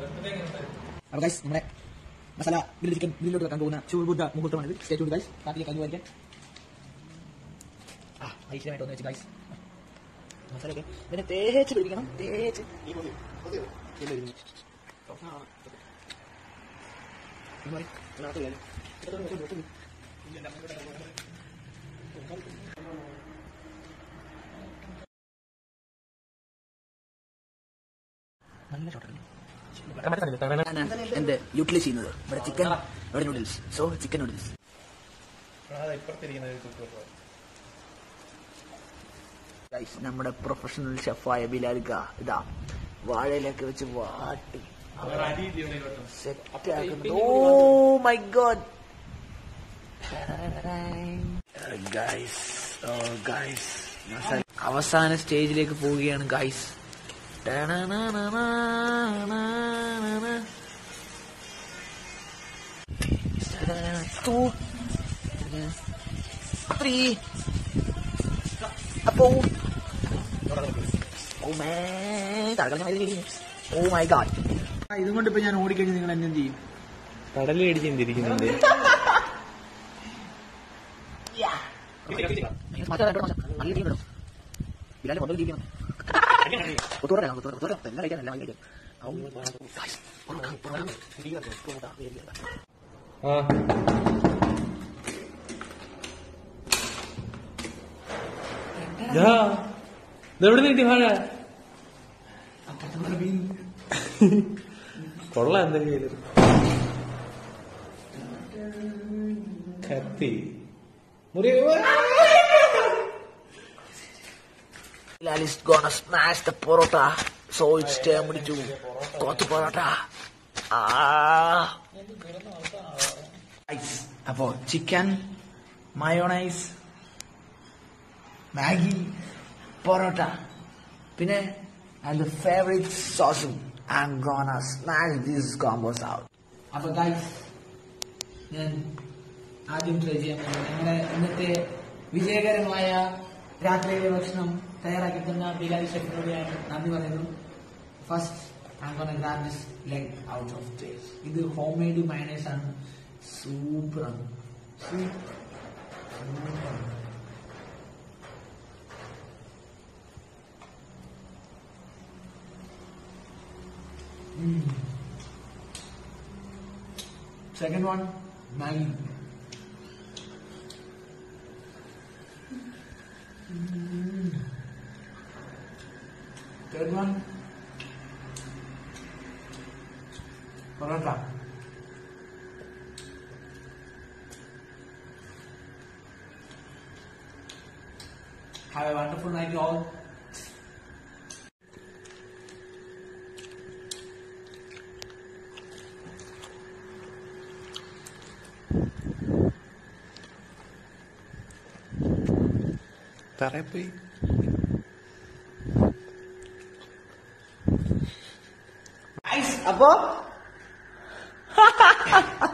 അപ്പോൾ ഗൈസ് നമ്മുടെ masala grill chicken ഗ്രില്ലോട്ട് വെക്കാൻ പോകുന്ന ചൂടുബുദ്ധ മുഹൂർത്തമാണ് ഇത് സ്റ്റേ ചൂട് ഗൈസ് കാട്ടിലേക്ക് കഞ്ഞു വരിക്കാൻ ആ ഐശ്വര്യമായിട്ട് ഒന്ന് വെച്ച് ഗൈസ് മസാലയൊക്കെ പിന്നെ തേച്ച് പിടിക്കണം തേച്ച് എല്ലാം ഇരുന്ന്. ഇന്ന് പറയ്. ഇതിനകത്ത് ഇല്ല. ഇതൊക്കെ ഒന്ന് വെച്ച് നോക്ക്. നല്ല ഷോട്ടല്ലേ എന്റെ യൂട്ടിലൈസ് ചെയ്യുന്നത് ഇവിടെ ചിക്കൻ ഇവിടെ noodles so chicken noodles guys നമ്മുടെ പ്രൊഫഷണൽ ഷെഫായ ബിലാലിക്ക ഇതാ വാഴയിലൊക്കെ വെച്ച് വാട്ടി സെറ്റ് ആക്കുന്നു oh my god guys oh guys അവസാന സ്റ്റേജിലേക്ക് പോവുകയാണ് ഗൈസ് Two. Three. അപ്പോ oh my oh my god ഇതും കൊണ്ട് ഇപ്പൊ ഞാൻ ഓടിക്കഴിഞ്ഞ് നിങ്ങൾ എന്നെ എന്ത് ചെയ്യും കടലിൽ ഇടിച്ച് ചിന്തിരിക്കുന്നുണ്ട് നല്ല ടീം കിട്ടും ബിലാലെ കൊണ്ടു ജീവിക്കണം കുത്തോടെ കുത്തോടെ കുത്തോടെ എല്ലാം കഴിക്കാൻ എല്ലാം കഴിക്കാൻ ആ ഇതെവിടെ കിട്ടി വാഴ കൊള്ളാം എന്തെങ്കിലും കത്തി മുറി Bilal is gonna smash the porota. So it's time to കൊത്തു പൊറോട്ട അപ്പോ ചിക്കൻ മയോണൈസ് മാഗി പൊറോട്ട പിന്നെ ആൻഡ് ഫേവറേറ്റ് സോസും I'm gonna smash these combos out അപ്പൊ ഗൈസ് ഞാൻ ആദ്യം ട്രൈ ചെയ്യാൻ പോകുന്നത് ഞങ്ങളുടെ ഇന്നത്തെ വിജയകരമായ രാത്രിയിലെ ഭക്ഷണം തയ്യാറാക്കി തന്ന ബിലാലി ഷെഫിനോട് ഞാൻ നന്ദി പറയുന്നു first I gonna grab this leg out of taste ഇത് ഹോം മെയ്ഡ് മയണൈസ് ആണ് സൂപ്പർ ആണ് Second one, Maggie. Third one, Paratha. Have a wonderful night, you all. തറയിൽ പോയി Guys, അപ്പോ